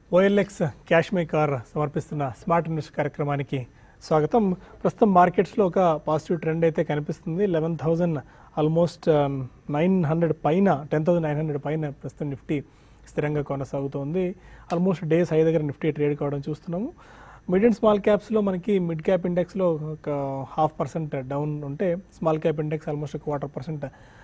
OLX cash my car సమర్పిస్తున్న smart invest కార్యక్రమానికి స్వాగతం ప్రస్తుతం మార్కెట్స్లో ఒక పాజిటివ్ ట్రెండ్ అయితే కనిపిస్తుంది eleven thousand almost nine hundred పైన టెన్ థౌసండ్ నైన్ హండ్రెడ్ పైన ప్రస్తుతం నిఫ్టీ స్థిరంగా కొనసాగుతోంది ఆల్మోస్ట్ డేస్ హై దగ్గర నిఫ్టీ ట్రేడ్ కావడం చూస్తున్నాము మిడ్ అండ్ స్మాల్ క్యాప్స్లో మనకి మిడ్ క్యాప్ ఇండెక్స్లో ఒక హాఫ్ పర్సెంట్ డౌన్ ఉంటే small cap index almost quarter percent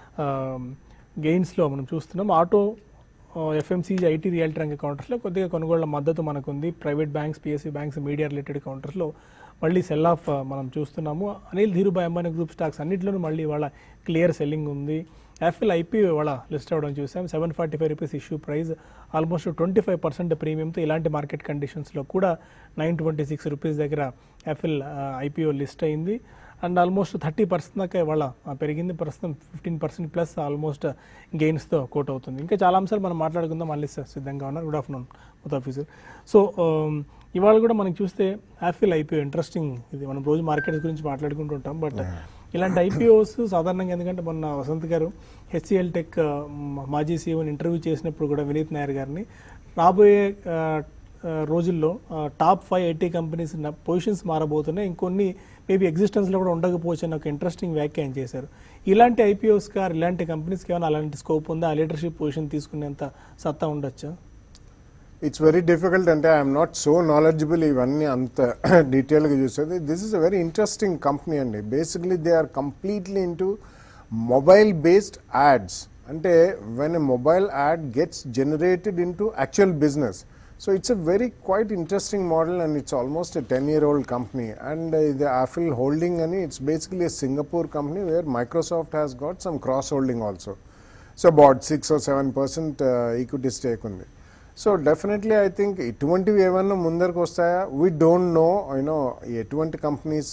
గెయిన్స్లో మనం చూస్తున్నాం ఆటో ఎఫ్ఎంసీజీ ఐటీ రియల్టీ రంగ కౌంటర్స్లో కొద్దిగా కొనుగోళ్ల మద్దతు మనకు ఉంది private banks PSC banks media related కౌంటర్స్లో మళ్ళీ సెల్ ఆఫ్ మనం చూస్తున్నాము అనిల్ ధీరుభాయ్ అంబానీ గ్రూప్ స్టాక్స్ అన్నింటిలోనూ మళ్ళీ ఇవాళ క్లియర్ సెల్లింగ్ ఉంది యాపిల్ ఐపీఓ ఇవాళ లిస్ట్ అవ్వడం చూసాం seven forty five rupees issue price almost twenty five percent ప్రీమియంతో ఇలాంటి మార్కెట్ కండిషన్స్లో కూడా నైన్ ట్వంటీ సిక్స్ రూపీస్ దగ్గర యాపిల్ ఐపీఓ లిస్ట్ అయింది అండ్ ఆల్మోస్ట్ థర్టీ పర్సెంట్ దాకా ఇవాళ ఆ, పెరిగింది ప్రస్తుతం fifteen percent plus almost గెయిన్స్తో quote అవుతుంది ఇంకా చాలా అంశాలు మనం మాట్లాడుకుందాం మళ్ళీ సార్ సిద్ధంగా ఉన్నారు గుడ్ ఆఫ్టర్నూన్ ముతాఫీసర్ సో ఇవాళ కూడా మనం చూస్తే యాపిల్ ఐపీఓ ఇంట్రెస్టింగ్ ఇది మనం రోజు మార్కెట్స్ గురించి మాట్లాడుకుంటూ ఉంటాం బట్ ఇలాంటి ఐపీఓస్ సాధారణంగా ఎందుకంటే మొన్న వసంత్ గారు హెచ్సిఎల్ టెక్ ఆ, మ- మాజీ సీఈఓని ఇంటర్వ్యూ చేసినప్పుడు కూడా వినీత్ నాయర్ గారిని రాబోయే ఆ, ఆ, రోజుల్లో top five IT companies positions మారబోతున్నాయి ఇంకొన్ని మేబీ ఎగ్జిస్టెన్స్లో కూడా ఉండకపోవచ్చు అని ఒక ఇంట్రెస్టింగ్ వ్యాఖ్యానం చేశారు ఇలాంటి ఐపీఓస్ కార్ ఇలాంటి కంపెనీస్కి ఏమైనా అలాంటి స్కోప్ ఉందా ఆ లీడర్షిప్ పొజిషన్ తీసుకునేంత సత్తా ఉండొచ్చా ఇట్స్ వెరీ డిఫికల్ట్ అంటే ఐఎమ్ నాట్ సో నాలెడ్జబుల్ ఇవన్నీ అంత డీటెయిల్గా చూసేది this is uh very interesting company అండి basically they are completely into mobile based ads అంటే when a mobile ad gets generated into actual business so it's uh very quite interesting model and it's almost a ten year old company and ఇది Affle holding అని it's basically Singapore company where Microsoft has got some cross holding also so about six or seven percent equity stake ఉంది so definitely I think ఇటువంటివి ఏమన్నా ముందరకు వస్తాయా we don't know you know ఎటువంటి companies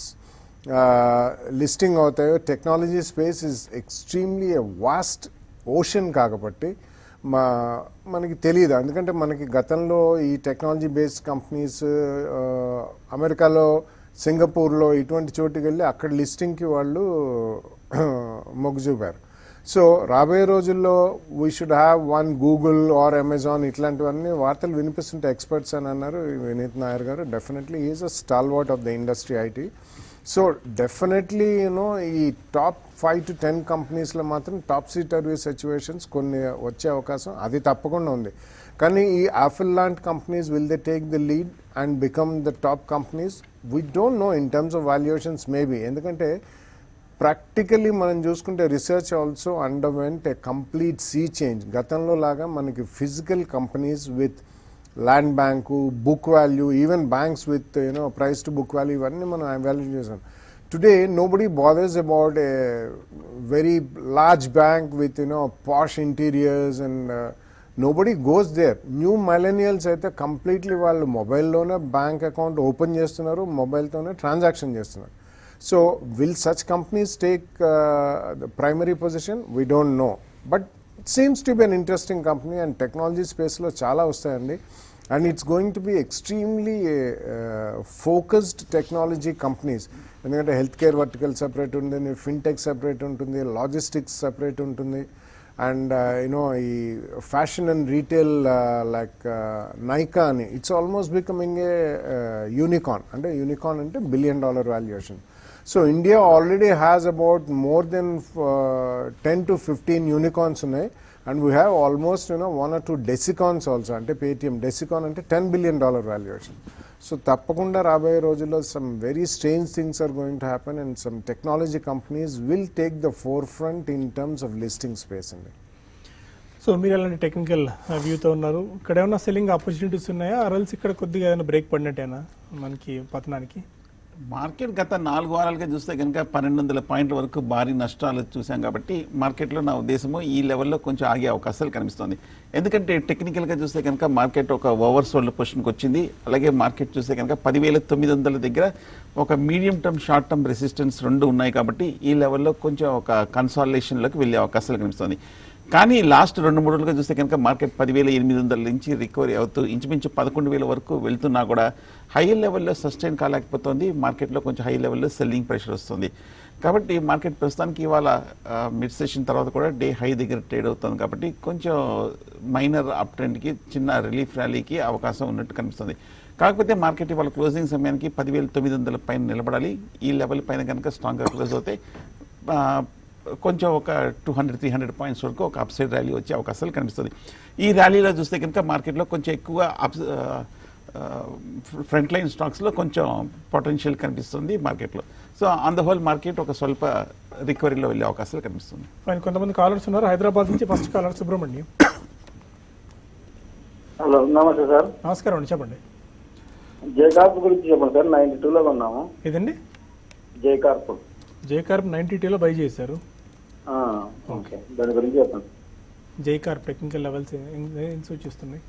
listing అవుతాయో technology space is extremely a vast ocean కాకపోతే మా మనకి తెలియదు ఎందుకంటే మనకి గతంలో ఈ టెక్నాలజీ బేస్డ్ కంపెనీస్ అమెరికాలో సింగపూర్లో ఇటువంటి చోటుకి వెళ్ళి అక్కడ లిస్టింగ్కి వాళ్ళు మొగ్గు చూపారు సో రాబోయే రోజుల్లో we should have one Google or Amazon ఇట్లాంటివన్నీ వార్తలు వినిపిస్తుంటే ఎక్స్పర్ట్స్ అని అన్నారు Vineeth Nair garu definitely is uh stalwart of the industry IT so definitely you know ఈ టాప్ ఫైవ్ టు టెన్ కంపెనీస్లో మాత్రం టాప్ సీటర్వీ సిచ్యువేషన్స్ కొన్ని వచ్చే అవకాశం అది తప్పకుండా ఉంది కానీ ఈ యాపిల్ లాంటి companies will they take the lead and become the top companies we don't know in terms of valuations maybe ఎందుకంటే ప్రాక్టికల్లీ మనం చూసుకుంటే research also underwent a complete sea change గతంలో లాగా మనకి physical companies with land bank book value even banks with you know price to book value ఇవన్నీ మనం value చేసాం today nobody bothers about a very large bank with you know posh interiors and nobody goes there new millennials అయితే completely వాళ్ళు మొబైల్లోనే bank account open చేస్తున్నారు మొబైల్తోనే transaction చేస్తున్నారు so will such companies take the primary position we don't know but it seems to be an interesting company and technology స్పేస్లో చాలా వస్తాయండి and it's going to be extremely focused technology companies ఎందుకంటే health care vertical separate ఉంటుంది fintech separate ఉంటుంది logistics separate ఉంటుంది and you know ఈ fashion and retail like Nykaa అని it's almost becoming a unicorn అంటే యూనికాన్ అంటే billion dollar valuation so India already has about more than ten to fifteen unicorns ఉన్నాయి and we have almost you know one or two decacorns also అంటే Paytm decacorn అంటే ten billion dollar valuation so తప్పకుండా రాబోయే రోజుల్లో some very strange things are going to happen and some technology companies will take the fore front in terms of listing space అండి so మీరు అలాంటి technical వ్యూతో ఉన్నారు ఇక్కడ ఏమైనా సెల్లింగ్ ఆపర్చునిటీస్ ఉన్నాయా అరల్స్ ఇక్కడ కొద్దిగా ఏదైనా బ్రేక్ పడినట్టేనా మనకి పతనానికి మార్కెట్ గత నాలుగు వారాలుగా చూస్తే కనుక పన్నెండు వందల పాయింట్ల వరకు భారీ నష్టాలు చూసాం కాబట్టి మార్కెట్లో నా ఉద్దేశము ఈ లెవెల్లో కొంచెం ఆగే అవకాశాలు కనిపిస్తుంది ఎందుకంటే టెక్నికల్గా చూస్తే కనుక మార్కెట్ ఒక ఓవర్ సోల్డ్ పొజిషన్కి వచ్చింది అలాగే మార్కెట్ చూస్తే కనుక పదివేల తొమ్మిది వందల దగ్గర ఒక medium term short term resistance రెండు ఉన్నాయి కాబట్టి ఈ లెవెల్లో కొంచెం ఒక కన్సాలిడేషన్లోకి వెళ్ళే అవకాశాలు కనిపిస్తుంది కానీ లాస్ట్ రెండు మూడు రోజులుగా చూస్తే కనుక మార్కెట్ పదివేల ఎనిమిది వందల నుంచి రికవరీ అవుతూ ఇంచుమించు పదకొండు వేల వరకు వెళ్తున్నా కూడా హై లెవెల్లో సస్టైన్ కాలేకపోతుంది మార్కెట్లో కొంచెం హై లెవెల్లో సెల్లింగ్ ప్రెషర్ వస్తుంది కాబట్టి మార్కెట్ ప్రస్తుతానికి ఇవాళ మిడ్ సెషన్ తర్వాత కూడా డే హై దగ్గర ట్రేడ్ అవుతుంది కాబట్టి కొంచెం మైనర్ అప్ ట్రెండ్కి చిన్న రిలీఫ్ ర్యాలీకి అవకాశం ఉన్నట్టు కనిపిస్తుంది కాకపోతే మార్కెట్ ఇవాళ క్లోజింగ్ సమయానికి పదివేల తొమ్మిది వందల పైన నిలబడాలి ఈ లెవెల్ పైన కనుక స్ట్రాంగ్గా క్లోజ్ అవుతే ఆ, కొంచెం ఒక two hundred three hundred points వరకు ఒక అప్ సైడ్ ర్యాలీ వచ్చే అవకాశాలు కనిపిస్తుంది ఈ ర్యాలీలో చూస్తే కనుక మార్కెట్లో కొంచెం ఎక్కువ అప్ ఫ్రంట్ లైన్ స్టాక్స్లో కొంచెం పొటెన్షియల్ కనిపిస్తుంది మార్కెట్లో so on the whole market ఒక స్వల్ప రికవరీలో వెళ్ళే అవకాశాలు కనిపిస్తుంది ఫైన్ కొంతమంది కాలర్స్ ఉన్నారు హైదరాబాద్ నుంచి ఫస్ట్ కాలర్ సుబ్రహ్మణ్యం హలో నమస్తే సార్ నమస్కారం అండి చెప్పండి జేకార్ప్ గురించి చెప్పండి సార్ నైన్టీ టూలో కొన్నాము ఇదండి జేకార్ప్ జేకార్ప్ నైన్టీ టూలో బై చేశారు ఆ, ఓకే దాని గురించి చెప్పండి జైకార్ప్ టెక్నికల్ లెవెల్స్ ఏం సూచిస్తున్నాయి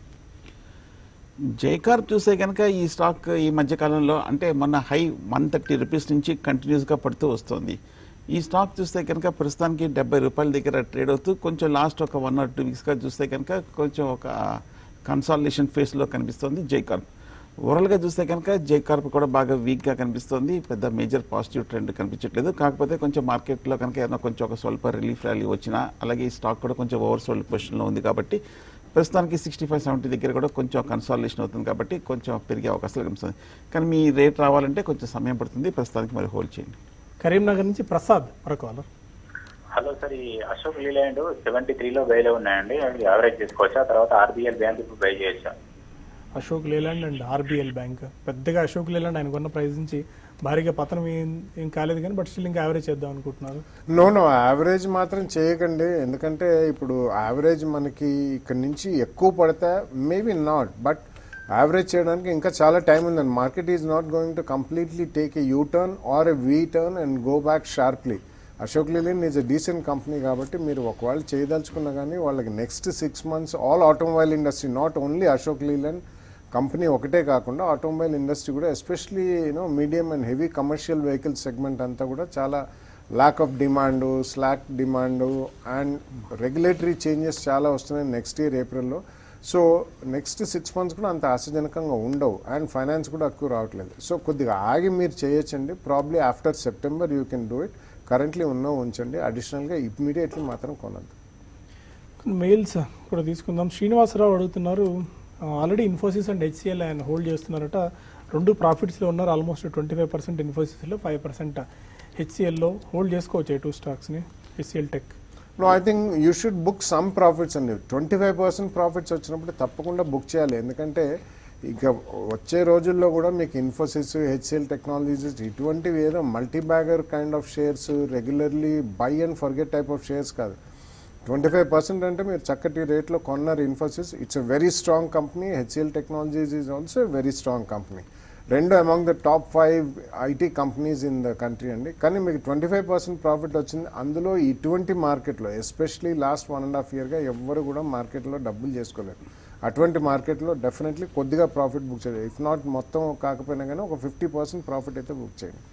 జైకార్ప్ చూస్తే కనుక ఈ స్టాక్ ఈ మధ్య కాలంలో అంటే మొన్న హై వన్ థర్టీ రూపీస్ నుంచి కంటిన్యూస్గా పడుతూ వస్తుంది ఈ స్టాక్ చూస్తే కనుక ప్రస్తుతానికి డెబ్బై రూపాయల దగ్గర ట్రేడ్ అవుతూ కొంచెం లాస్ట్ ఒక వన్ ఆర్ టూ వీక్స్గా చూస్తే కనుక కొంచెం ఒక కన్సాలిడేషన్ ఫేస్లో కనిపిస్తుంది జైకార్ప్ ఓవరాల్గా చూస్తే కనుక జైకార్ప్ కూడా బాగా వీక్గా కనిపిస్తుంది పెద్ద మేజర్ పాజిటివ్ ట్రెండ్ కనిపించట్లేదు కాకపోతే కొంచెం మార్కెట్లో కనుక ఏదైనా కొంచెం ఒక స్వల్ప రిలీఫ్ ర్యాలీ వచ్చినా అలాగే ఈ స్టాక్ కూడా కొంచెం ఓవర్ సోల్డ్ పొజిషన్లో ఉంది కాబట్టి ప్రస్తుతానికి సిక్స్టీ ఫైవ్ సెవెంటీ దగ్గర కూడా కొంచెం కన్సాలిడేషన్ అవుతుంది కాబట్టి కొంచెం పెరిగే అవకాశాలు కనిపిస్తుంది కానీ మీ రేట్ రావాలంటే కొంచెం సమయం పడుతుంది ప్రస్తుతానికి మరి హోల్డ్ చేయండి కరీంనగర్ నుంచి ప్రసాద్ మరో కాలర్ హలో సార్ ఈ అశోక్ లీలాండ్ సెవెంటీ త్రీలో బైలో ఉన్నాయండి అవి యావరేజ్ చేసుకోవచ్చా తర్వాత ఆర్బీఎల్ బ్యాంక్ ఇప్పుడు బై చేయొచ్చా Ashok Leyland and RBL bank పెద్దగా అశోక్ లేలాండ్ ఆయన కొన్న ప్రైస్ నుంచి భారీగా పతనం ఏం ఏం కాలేదు కానీ బట్ స్టిల్ ఇంకా యావరేజ్ చేద్దాం అనుకుంటున్నారు నో నో యావరేజ్ మాత్రం చేయకండి ఎందుకంటే ఇప్పుడు యావరేజ్ మనకి ఇక్కడ నుంచి ఎక్కువ పడితే మేబీ నాట్ బట్ యావరేజ్ చేయడానికి ఇంకా చాలా టైం ఉందండి market is not going to completely take a U turn or a V turn and go back sharply Ashok Leyland is a decent company కాబట్టి మీరు ఒకవేళ చేయదలుచుకున్నా కానీ వాళ్ళకి next six months all automobile industry not only Ashok Leyland company ఒకటే కాకుండా automobile industry కూడా especially you know medium and heavy commercial vehicle segment అంతా కూడా చాలా lack of demand slack demand and regulatory changes చాలా వస్తున్నాయి నెక్స్ట్ ఇయర్ ఏప్రిల్లో సో నెక్స్ట్ సిక్స్ మంత్స్ కూడా అంత ఆశాజనకంగా ఉండవు అండ్ ఫైనాన్స్ కూడా ఎక్కువ రావట్లేదు సో కొద్దిగా ఆగి మీరు చేయొచ్చండి probably after September you can do it currently ఉన్న ఉంచండి అడిషనల్గా ఇమ్మీడియట్లీ మాత్రం కొనద్దు కొన్ని మెయిల్స్ కూడా తీసుకుందాం శ్రీనివాసరావు అడుగుతున్నారు ఆల్రెడీ ఇన్ఫోసిస్ అండ్ హెచ్సిఎల్ ఆయన హోల్డ్ చేస్తున్నారట రెండు ప్రాఫిట్స్లో ఉన్నారు ఆల్మోస్ట్ ట్వంటీ ఫైవ్ పర్సెంట్ ఇన్ఫోసిస్లో ఫైవ్ పర్సెంట్ హెచ్సిఎల్లో హోల్డ్ చేసుకోవచ్చు టూ స్టాక్స్ని HCL tech no I think you should book some profits అండి ట్వంటీ ఫైవ్ పర్సెంట్ ప్రాఫిట్స్ వచ్చినప్పుడు తప్పకుండా బుక్ చేయాలి ఎందుకంటే ఇక వచ్చే రోజుల్లో కూడా మీకు ఇన్ఫోసిస్ హెచ్సిఎల్ టెక్నాలజీస్ ఇటువంటివి ఏదో multi bagger kind of shares regularly buy and forget type of shares కాదు ట్వంటీ ఫైవ్ పర్సెంట్ అంటే మీరు చక్కటి రేట్లో కొన్నారు Infosys it's a very strong company HCL technologies is also a very strong company రెండు among the top five IT companies in the country అండి కానీ మీకు ట్వంటీ ఫైవ్ పర్సెంట్ ప్రాఫిట్ వచ్చింది అందులో ఇటువంటి మార్కెట్లో especially last one and half ఇయర్గా ఎవ్వరు కూడా మార్కెట్లో డబ్బులు చేసుకోలేరు అటువంటి మార్కెట్లో డెఫినెట్లీ కొద్దిగా ప్రాఫిట్ బుక్ చేయాలి ఇఫ్ నాట్ మొత్తం కాకపోయినా కానీ ఒక ఫిఫ్టీ పర్సెంట్ ప్రాఫిట్ అయితే బుక్ చేయండి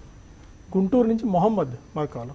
గుంటూరు నుంచి మొహమ్మద్ మా కాలర్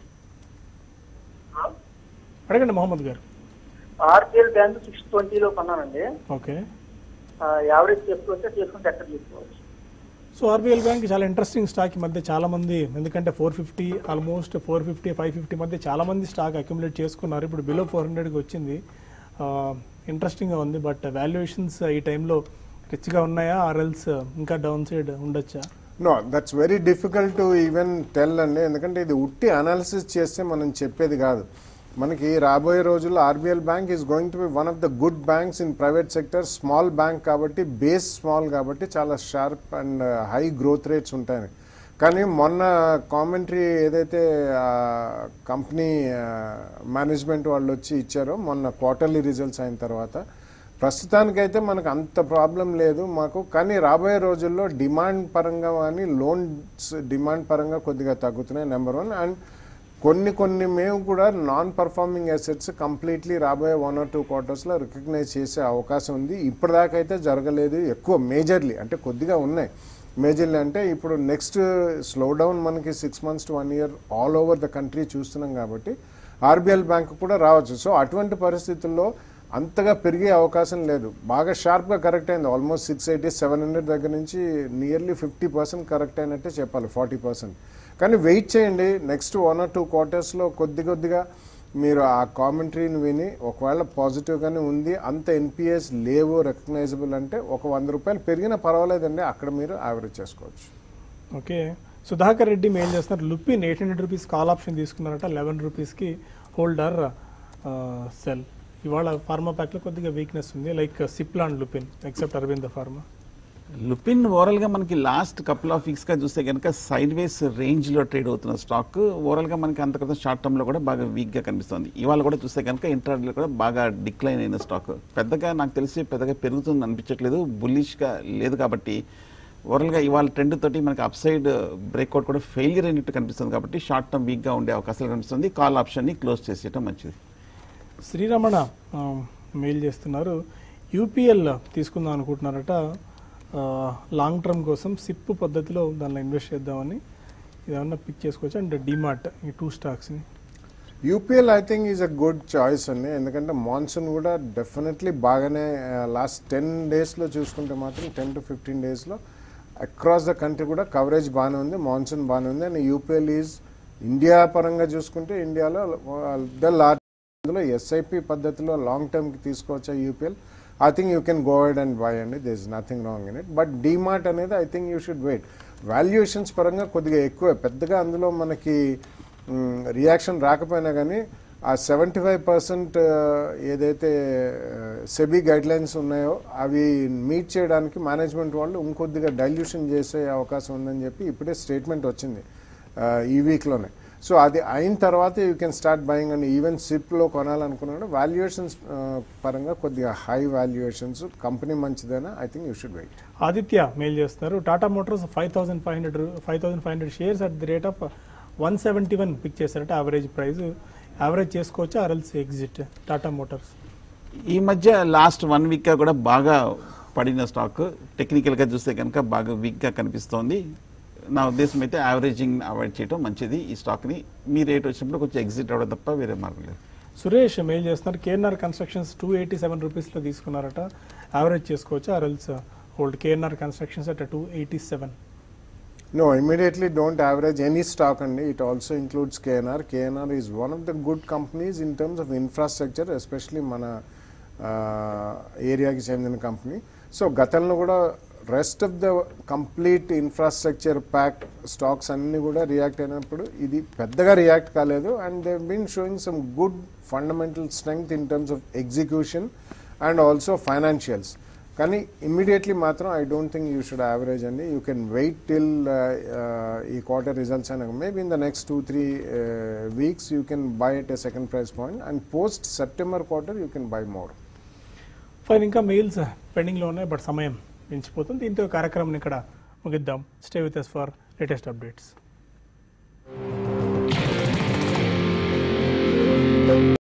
అడగండి మొహమ్మద్ గారు ఆర్బిఎల్ బ్యాంక్ సిక్స్ ట్వంటీలో కొన్నానండి ఓకే ఆ, యావరేజ్ చేసుకోవచ్చా చేసుకుంటే ఎక్కడ తీసుకోవచ్చు సో ఆర్బీఎల్ బ్యాంక్ చాలా ఇంట్రెస్టింగ్ స్టాక్ ఈ మధ్య చాలా మంది ఎందుకంటే four fifty almost four fifty five fifty మధ్య చాలా మంది స్టాక్ అక్యుములేట్ చేసుకున్నారు ఇప్పుడు బిలో ఫోర్ హండ్రెడ్కి వచ్చింది ఇంట్రెస్టింగ్గా ఉంది బట్ వాల్యుయేషన్స్ ఈ టైంలో రిచ్గా ఉన్నాయా ఆర్ఎల్స్ ఇంకా డౌన్ సైడ్ ఉండొచ్చా no that's very difficult to even tell అండి ఎందుకంటే ఇది ఉట్టి అనాలిసిస్ చేస్తే మనం చెప్పేది కాదు మనకి రాబోయే రోజుల్లో RBL bank is going to be one of the good banks in private sector small bank కాబట్టి బేస్ స్మాల్ కాబట్టి చాలా sharp and high growth rates ఉంటాయి కానీ మొన్న కామెంటరీ ఏదైతే కంపెనీ మేనేజ్మెంట్ వాళ్ళు వచ్చి ఇచ్చారో మొన్న క్వార్టర్లీ రిజల్ట్స్ అయిన తర్వాత ప్రస్తుతానికైతే మనకు అంత ప్రాబ్లం లేదు మాకు కానీ రాబోయే రోజుల్లో డిమాండ్ పరంగా కానీ లోన్స్ డిమాండ్ పరంగా కొద్దిగా తగ్గుతున్నాయి నెంబర్ వన్ అండ్ కొన్ని కొన్ని మేము కూడా నాన్ పర్ఫార్మింగ్ అసెట్స్ కంప్లీట్లీ రాబోయే వన్ ఆర్ టూ క్వార్టర్స్లో రికగ్నైజ్ చేసే అవకాశం ఉంది ఇప్పటిదాకైతే జరగలేదు ఎక్కువ మేజర్లీ అంటే కొద్దిగా ఉన్నాయి మేజర్లీ అంటే ఇప్పుడు నెక్స్ట్ స్లో డౌన్ మనకి six months to one year all over the country చూస్తున్నాం కాబట్టి ఆర్బీఎల్ బ్యాంక్ కూడా రావచ్చు సో అటువంటి పరిస్థితుల్లో అంతగా పెరిగే అవకాశం లేదు బాగా షార్ప్గా కరెక్ట్ అయింది almost six eighty seven hundred దగ్గర నుంచి నియర్లీ ఫిఫ్టీ పర్సెంట్ కరెక్ట్ అయినట్టే చెప్పాలి ఫార్టీ పర్సెంట్ కానీ వెయిట్ చేయండి నెక్స్ట్ వన్ ఆర్ టూ క్వార్టర్స్లో కొద్ది కొద్దిగా మీరు ఆ కామెంటరీని విని ఒకవేళ పాజిటివ్గానే ఉంది అంత ఎన్పిఎస్ లేవు రికగ్నైజబుల్ అంటే ఒక వంద రూపాయలు పెరిగినా పర్వాలేదండి అక్కడ మీరు యావరేజ్ చేసుకోవచ్చు ఓకే సుధాకర్ రెడ్డి మెయిల్ చేస్తున్నారు Lupin eight hundred rupees call option తీసుకున్నారట లెవెన్ రూపీస్కి హోల్డర్ సెల్ ఇవాళ ఫార్మా ప్యాక్లో కొద్దిగా వీక్నెస్ ఉంది లైక్ సిప్లాన్ Lupin except Aurobindo pharma Lupin overall గా మనకి లాస్ట్ కపుల్ ఆఫ్ వీక్స్ గా చూస్తే కనుక సైడ్ వేస్ రేంజ్ లో ట్రేడ్ అవుతున్న స్టాక్ ఓవరాల్ గా మనకి అంతకంత షార్ట్ టర్మ్ లో కూడా బాగా వీక్ గా కనిపిస్తుంది ఇవాళ కూడా చూస్తే కనుక ఇంటర్లో కూడా బాగా డిక్లైన్ అయిన స్టాక్ పెద్దగా నాకు తెలిసి పెద్దగా పెరుగుతుంది అనిపించట్లేదు బుల్లిష్ గా లేదు కాబట్టి ఓవరాల్ గా ఇవాళ ట్రెండ్ తోటి మనకి అప్ సైడ్ బ్రేక్అవుట్ కూడా ఫెయిలియర్ అయినట్టు కనిపిస్తుంది కాబట్టి షార్ట్ టర్మ్ వీక్ గా ఉండే అవకాశాలు కనిపిస్తుంది కాల్ ఆప్షన్ ని క్లోజ్ చేసేయటం మంచిది శ్రీరమణ ఆ, మెయిల్ చేస్తున్నారు యూపీఎల్ తీసుకుందాం అనుకుంటున్నారట ఆ, లాంగ్ టర్మ్ కోసం సిప్ పద్ధతిలో దానిలో ఇన్వెస్ట్ చేద్దామని ఇదేమన్నా పిక్ చేసుకోవచ్చు అండ్ డిమార్ట్ ఈ టూ స్టాక్స్ని UPL I think is a good choice అండి ఎందుకంటే మాన్సూన్ కూడా డెఫినెట్లీ బాగానే లాస్ట్ టెన్ డేస్లో చూసుకుంటే మాత్రం టెన్ టు ఫిఫ్టీన్ డేస్లో అక్రాస్ ద కంట్రీ కూడా కవరేజ్ బాగానే ఉంది మాన్సూన్ బాగానే ఉంది అండ్ యూపీఎల్ ఈజ్ ఇండియా పరంగా చూసుకుంటే ఇండియాలో ద లార్జ్ అందులో ఎస్ఐపి పద్ధతిలో లాంగ్ టర్మ్కి తీసుకోవచ్చా UPL I think you can go ahead and buy అండి this is nothing wrong in it but DMart అనేది I think you should wait valuations పరంగా కొద్దిగా ఎక్కువ పెద్దగా అందులో మనకి రియాక్షన్ రాకపోయినా కానీ ఆ సెవెంటీ ఫైవ్ పర్సెంట్ ఏదైతే సెబీ గైడ్ లైన్స్ ఉన్నాయో అవి మీట్ చేయడానికి మేనేజ్మెంట్ వాళ్ళు ఇంకొద్దిగా డైల్యూషన్ చేసే అవకాశం ఉందని చెప్పి ఇప్పుడే స్టేట్మెంట్ వచ్చింది ఆ, ఈ వీక్లోనే సో అది అయిన తర్వాత you can start buying and even సిప్లో కొనాలనుకున్నాడు వాల్యుయేషన్స్ పరంగా కొద్దిగా హై వాల్యుయేషన్స్ కంపెనీ మంచిదైనా I think you should wait Aditya mail చేస్తున్నారు Tata motors five thousand five hundred five thousand five hundred shares at the rate of one seventy one pick చేశారట average price average చేసుకోవచ్చా ఆర్ఎల్స్ exit Tata Motors ఈ మధ్య last one week గా కూడా బాగా పడిన స్టాక్ టెక్నికల్ గా చూస్తే కనుక బాగా వీక్ గా కనిపిస్తోంది నా ఉద్దేశం అయితే యావరేజింగ్ అవాయిడ్ చేయడం మంచిది ఈ స్టాక్ ని మీ రేట్ వచ్చినప్పుడు కొంచెం ఎగ్జిట్ అవ్వడం తప్ప వేరే మార్గం లేదు సురేష్ మెయిల్ చేస్తున్నారు KNR constructions two eighty seven రూపీస్లో తీసుకున్నారట యావరేజ్ చేసుకోవచ్చా ఆర్ఎల్స్ hold KNR constructions at two eighty seven No, immediately don't average any stock and it also includes KNR. KNR is one of the good companies in terms of infrastructure, especially మన ఏరియాకి చెందిన company so గతంలో కూడా rest of the complete infrastructure pack stocks అన్నీ కూడా react అయినప్పుడు ఇది పెద్దగా రియాక్ట్ కాలేదు and they been showing some good fundamental strength in terms of execution and also financials కానీ ఇమ్మీడియట్లీ మాత్రం I don't think you should average అండి you can wait till ఈ క్వార్టర్ రిజల్ట్స్ అయినా maybe in the next two three weeks you can buy at a second price point and post September quarter you can buy more fine ఇంకా mails పెండింగ్లో ఉన్నాయి but సమయం మించిపోతుంది దీంతో ఈ కార్యక్రమం ఇక్కడ ముగిద్దాం stay with us for latest updates